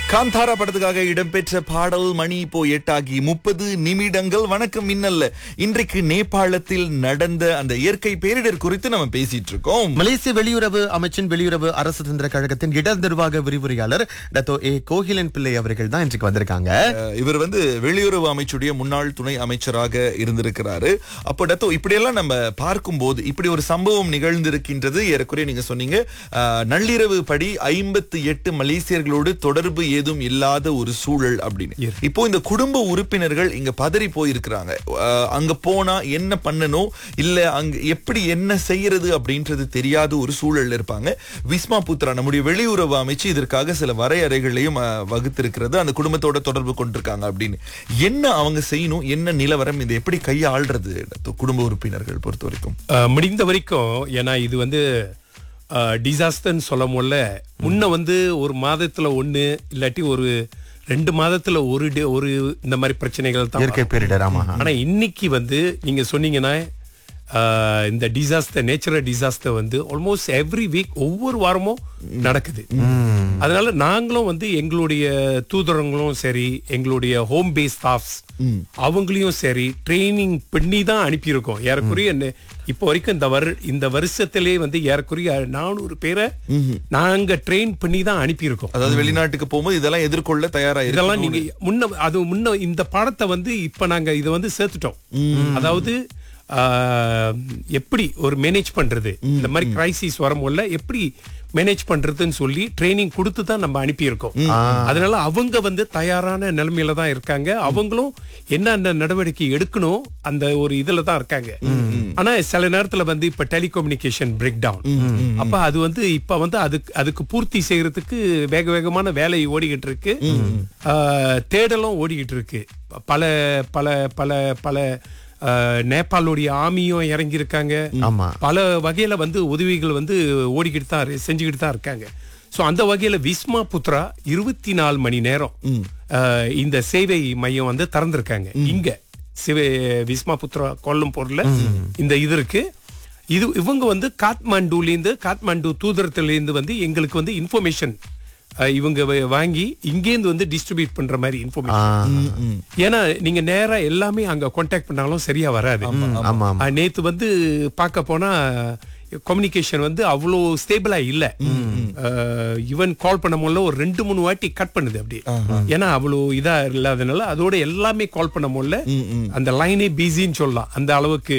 காந்தாரா படத்துக்காக இடம்பெற்ற பாடல் மணி இப்போ எட்டாகி முப்பது நிமிடங்கள் வணக்கம் மின்னல்ல இன்றைக்கு நேபாளத்தில் நடந்த அந்த இயற்கை பேரிடர் குறித்து நம்ம பேசிட்டு இருக்கோம் மலேசிய வெளியுறவு அமைச்சின் வெளியுறவு அரசு தந்திர கழகத்தின் இடர் நிர்வாக விரிவுரையாளர் டத்தோ ஏ கோகிலன் பிள்ளை அவர்கள் தான் இன்றைக்கு வந்திருக்காங்க அஹ், இவர் வந்து வெளியுறவு அமைச்சுடைய முன்னாள் துணை அமைச்சராக இருந்திருக்கிறாரு அப்போ டத்தோ இப்படியெல்லாம் நம்ம பார்க்கும்போது இப்படி ஒரு சம்பவம் நிகழ்ந்திருக்கின்றது ஏறக்குறைய நீங்க சொன்னீங்க அஹ், நள்ளிரவு படி ஐம்பத்தி எட்டு மலேசியர்களோடு தொடர்பு ஏதும் இல்லாத ஒரு சூழல் அப்படின்னு இப்போ இந்த குடும்ப உறுப்பினர்கள் இங்க பதறி போயிருக்கிறாங்க அஹ், அங்க போனா என்ன பண்ணணும் இல்ல அங்க எப்படி என்ன செய்யறது அப்படின்றது தெரியாத ஒரு சூழல்ல இருப்பாங்க விஸ்மா புத்ரா நம்முடைய வெளியுறவு அமைச்சு இதற்காக சில வரையறைகளையும் அஹ், வகுத்திருக்கிறது அந்த குடும்பத்தோட தொடர்பு கொண்டிருக்காங்க அப்படின்னு என்ன அவங்க செய்யணும் என்ன நிலவரம் இதை எப்படி கையாள்றது குடும்ப உறுப்பினர்கள் பொறுத்த வரைக்கும் அஹ், முடிந்த வரைக்கும் ஏன்னா இது வந்து டிசாஸ்டர்னு சொல்ல முடியல முன்ன வந்து ஒரு மாதத்துல ஒண்ணு இல்லாட்டி ஒரு ரெண்டு மாதத்துல ஒரு டே ஒரு இந்த மாதிரி பிரச்சனைகள் தான் இயற்கை பேரிடர் ஆமா ஆனா இன்னைக்கு வந்து நீங்க சொன்னீங்கன்னா ஆஹ், இந்த டிசாஸ்டர் நேச்சுரல் டிசாஸ்டர் வந்து ஆல்மோஸ்ட் எவ்ரி வீக் ஒவ்வொரு வாரமும் நடக்குது அதனால நாங்களும் வந்து எங்களுடைய தூதரங்களும் சரி எங்களுடைய ஹோம் பேஸ் ஸ்டாஃப்ஸ் அவங்களையும் சரி ட்ரைனிங் பண்ணி தான் அனுப்பியிருக்கோம் ஏறக்குறைய என்ன- இப்போ வரைக்கும் இந்த வரு இந்த வருஷத்திலே வந்து ஏறக்குறைய நானூறு பேரை நாங்க ட்ரெயின் பண்ணி தான் அனுப்பியிருக்கோம் அதாவது வெளிநாட்டுக்கு போகும்போது இதெல்லாம் எதிர்கொள்ள தயாரா இதெல்லாம் இருக்கணும். நீங்க முன்ன அது முன்ன இந்த பாடத்தை வந்து இப்ப நாங்க இதை வந்து சேர்த்துட்டோம் அதாவது ஆஹ், எப்படி ஒரு மேனேஜ் பண்றது இந்த மாதிரி கிரைசிஸ் வரும்போது எப்படி மேனேஜ் பண்றதுன்னு சொல்லி ட்ரைனிங் கொடுத்து தான் நம்ம அனுப்பியிருக்கோம் அதனால அவங்க வந்து தயாரான நிலைமையில தான் இருக்காங்க அவங்களும் என்னென்ன நடவடிக்கை எடுக்கணும் அந்த ஒரு இதுல தான் இருக்காங்க ஆனா சில நேரத்துல வந்து இப்ப டெலிகம்யூனிகேஷன் பிரேக் டவுன் அப்ப அது வந்து இப்ப வந்து அதுக்கு அதுக்கு பூர்த்தி செய்யறதுக்கு வேக வேகமான வேலை ஓடிக்கிட்டு இருக்கு ஆஹ், தேடலும் ஓடிக்கிட்டு இருக்கு பல பல பல பல ஆஹ், நேபாளுடைய ஆமியும் இறங்கி இருக்காங்க ஆமா பல வகையில வந்து உதவிகள் வந்து ஓடிக்கிட்டு தான் இரு- செஞ்சுக்கிட்டு தான் இருக்காங்க சோ அந்த வகையில விஸ்மா புத்ரா இருபத்தி நாலு மணி நேரம் ஆஹ், இந்த சேவை மையம் வந்து திறந்திருக்காங்க இங்க சிவ விஸ்மா புத்ரா கொல்லும் பொருள்ல இந்த இது இருக்கு இது இவங்க வந்து காத்மாண்டுல இருந்து காத்மாண்டு தூதரத்துல இருந்து வந்து எங்களுக்கு வந்து இன்ஃபர்மேஷன் இவங்க வ- வாங்கி இங்கேருந்து வந்து டிஸ்ட்ரிபியூட் பண்ற மாதிரி இன்ஃபர்மேஷன் ஏன்னா நீங்க நேரா எல்லாமே அங்க கான்டாக்ட் பண்ணாலும் சரியா வராது ஆமா ஆமா ஆ, நேத்து வந்து பார்க்க போனா கம்யூனிகேஷன் வந்து அவ்வளோ ஸ்டேபிளா இல்ல ஈவன் கால் பண்ண முடியல ஒரு ரெண்டு மூணு வாட்டி கட் பண்ணுது அப்படி ஏன்னா அவ்வளோ இதா இல்லாதனால அதோட எல்லாமே கால் பண்ண முடியல அந்த லைனே பிஸின்னு சொல்லலாம் அந்த அளவுக்கு